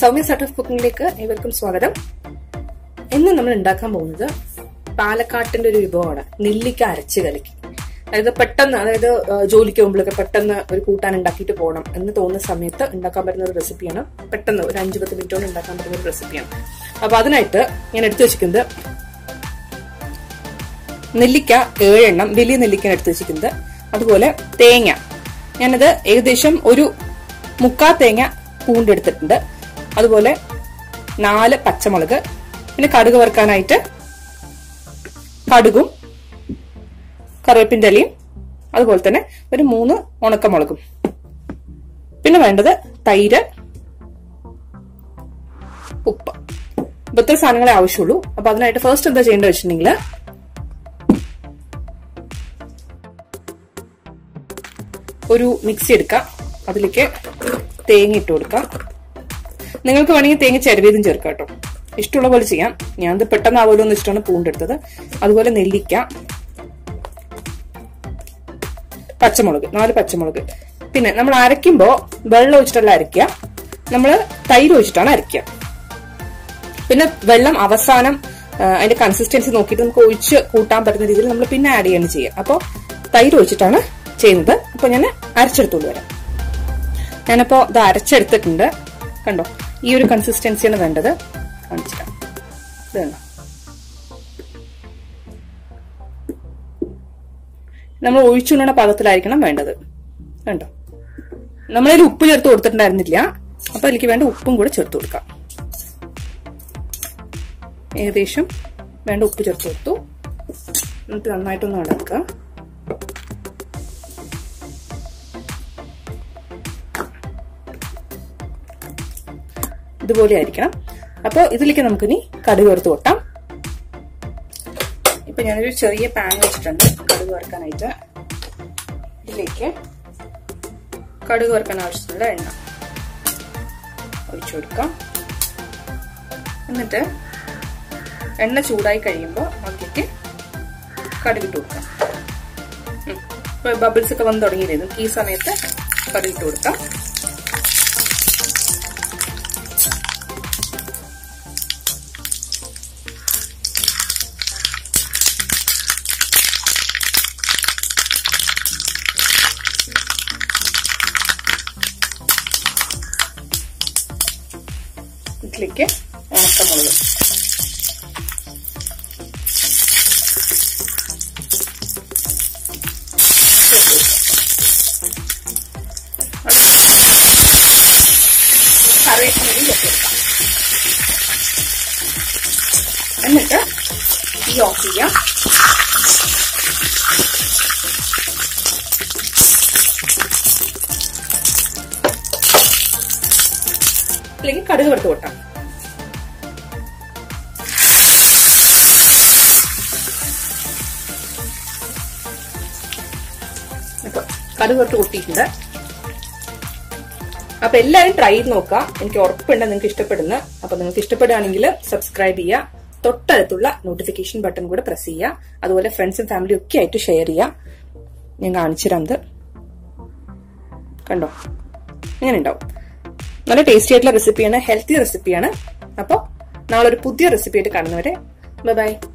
Soumya start of കുക്കിംഗിലേക്ക് ഏവർക്കും സ്വാഗതം ഇന്ന് നമ്മൾ ഉണ്ടാക്കാൻ പോകുന്നത് പാലക്കാട്ടിന്റെ ഒരു വിഭവമാണ് നെല്ലിക്ക അരച്ച് കലക്കി അതായത് പെട്ടെന്ന് അതായത് ആ, ജോലിക്ക് പോകുമ്പോഴൊക്കെ പെട്ടെന്ന് ഒരു കൂട്ടാൻ ഉണ്ടാക്കിയിട്ട് പോകണം എന്ന് തോന്നുന്ന സമയത്ത് ഉണ്ടാക്കാൻ പറ്റുന്ന ഒരു റെസിപ്പിയാണ് പെട്ടെന്ന് ഒരു അഞ്ച് പത്ത് മിനിറ്റോടെ ഉണ്ടാക്കാൻ പറ്റുന്ന ഒരു റെസിപ്പിയാണ് അപ്പൊ അതിനായിട്ട് ഞാൻ എടുത്തു വെച്ചിരിക്കുന്നത് നെല്ലിക്ക ഏഴെണ്ണം വലിയ നെല്ലിക്കയാണ് എടുത്തു വെച്ചിരിക്കുന്നത് അതുപോലെ തേങ്ങ ഞാനത് ഏകദേശം ഒരു മുക്കാ തേങ്ങ പൂണ്ടെടുത്തിട്ടുണ്ട് അതുപോലെ നാല് പച്ചമുളക് പിന്നെ കടുക് വറുക്കാനായിട്ട് കടുകും കറിവേപ്പിന്റെ ഇലയും അതുപോലെ തന്നെ ഒരു മൂന്ന് ഉണക്കമുളകും പിന്നെ വേണ്ടത് തൈര് ഉപ്പ് ഇപ്പൊ ഇത്ര സാധനങ്ങളെ ആവശ്യമുള്ളൂ അപ്പൊ അതിനായിട്ട് ഫസ്റ്റ് എന്താ ചെയ്യേണ്ടത് വെച്ചിട്ടുണ്ടെങ്കിൽ ഒരു മിക്സി എടുക്കാം അതിലേക്ക് തേങ്ങ ഇട്ട് കൊടുക്കാം നിങ്ങൾക്ക് വേണമെങ്കിൽ തേങ്ങ ചിരവിയതും ചേർക്കാം കേട്ടോ ഇഷ്ടമുള്ള പോലെ ചെയ്യാം ഞാനത് പെട്ടെന്നാവുമല്ലോ എന്ന് വെച്ചിട്ടാണ് പൂണ്ടെടുത്തത് അതുപോലെ നെല്ലിക്ക പച്ചമുളക് നാല് പച്ചമുളക് പിന്നെ നമ്മൾ അരയ്ക്കുമ്പോ വെള്ളം ഒഴിച്ചിട്ടല്ല അരയ്ക്കുക നമ്മൾ തൈര് ഒഴിച്ചിട്ടാണ് അരയ്ക്കുക പിന്നെ വെള്ളം അവസാനം ആ, അതിന്റെ കൺസിസ്റ്റൻസി നോക്കിയിട്ട് നമുക്ക് ഒഴിച്ച് കൂട്ടാൻ പറ്റുന്ന രീതിയിൽ നമ്മൾ പിന്നെ ആഡ് ചെയ്യാണ് ചെയ്യുക അപ്പോൾ തൈര് ഒഴിച്ചിട്ടാണ് ചെയ്യുന്നത് അപ്പൊ ഞാൻ അരച്ചെടുത്തോണ്ട് വരാം ഞാനപ്പോ ഇത് അരച്ചെടുത്തിട്ടുണ്ട് കണ്ടോ ഈ ഒരു കൺസിസ്റ്റൻസിയാണ് വേണ്ടത് കാണിച്ചിട്ടാ ഇത് കണ്ടോ നമ്മൾ ഒഴിച്ചുകൊണ്ടുള്ള പാകത്തിലായിരിക്കണം വേണ്ടത് കണ്ടോ നമ്മളതിൽ ഉപ്പ് ചേർത്ത് കൊടുത്തിട്ടുണ്ടായിരുന്നില്ല അപ്പൊ അതിലേക്ക് വേണ്ട ഉപ്പും കൂടെ ചേർത്ത് കൊടുക്കാം ഏകദേശം വേണ്ട ഉപ്പ് ചേർത്ത് കൊടുത്തു എന്നിട്ട് നന്നായിട്ടൊന്ന് അടക്കുക ഇതുപോലെ ആയിരിക്കണം അപ്പോൾ ഇതിലേക്ക് നമുക്കിനി കടുക് വറുത്ത് കൊട്ടാം ഇപ്പൊ ഞാനൊരു ചെറിയ പാൻ വെച്ചിട്ടുണ്ട് കടുക് വറുക്കാനായിട്ട് ഇതിലേക്ക് കടുക് വറുക്കാൻ ആവശ്യത്തിനുള്ള എണ്ണ ഒഴിച്ചു കൊടുക്കാം എന്നിട്ട് എണ്ണ ചൂടായി കഴിയുമ്പോൾ അതിലേക്ക് കടുകിട്ട് കൊടുക്കാം ഉം. ഇപ്പൊ ബബിൾസ് ഒക്കെ വന്ന് തുടങ്ങിയിരുന്നു ഈ സമയത്ത് കടുകിട്ട് കൊടുക്കാം ഇതിലേക്ക് ഉണക്കമുളക് കറിവേപ്പിലയും ചേർത്ത് കൊടുക്കാം എന്നിട്ട് ഈ ഓഫ് ചെയ്യാം അല്ലെങ്കിൽ കടുക് വറുത്ത് കൊട്ടാം ഇപ്പൊ കടുക് വറുത്ത് കൊട്ടിയിട്ടുണ്ട് അപ്പൊ എല്ലാവരും ട്രൈ ചെയ്ത് നോക്കാം എനിക്ക് ഉറപ്പുണ്ട് നിങ്ങൾക്ക് ഇഷ്ടപ്പെടുന്ന അപ്പൊ നിങ്ങൾക്ക് ഇഷ്ടപ്പെടുകയാണെങ്കിൽ സബ്സ്ക്രൈബ് ചെയ്യുക തൊട്ടടുത്തുള്ള നോട്ടിഫിക്കേഷൻ ബട്ടൺ കൂടെ പ്രസ് ചെയ്യുക അതുപോലെ ഫ്രണ്ട്സും ഫാമിലിയും ഒക്കെ ആയിട്ട് ഷെയർ ചെയ്യുക ഞാൻ കാണിച്ചു തരാം കണ്ടോ ഇങ്ങനെ ഉണ്ടാവും നല്ല ടേസ്റ്റി ആയിട്ടുള്ള റെസിപ്പിയാണ് ഹെൽത്തി റെസിപ്പിയാണ് അപ്പോൾ നാളെ ഒരു പുതിയ റെസിപ്പി ആയിട്ട് കാണുന്നവരെ ബൈ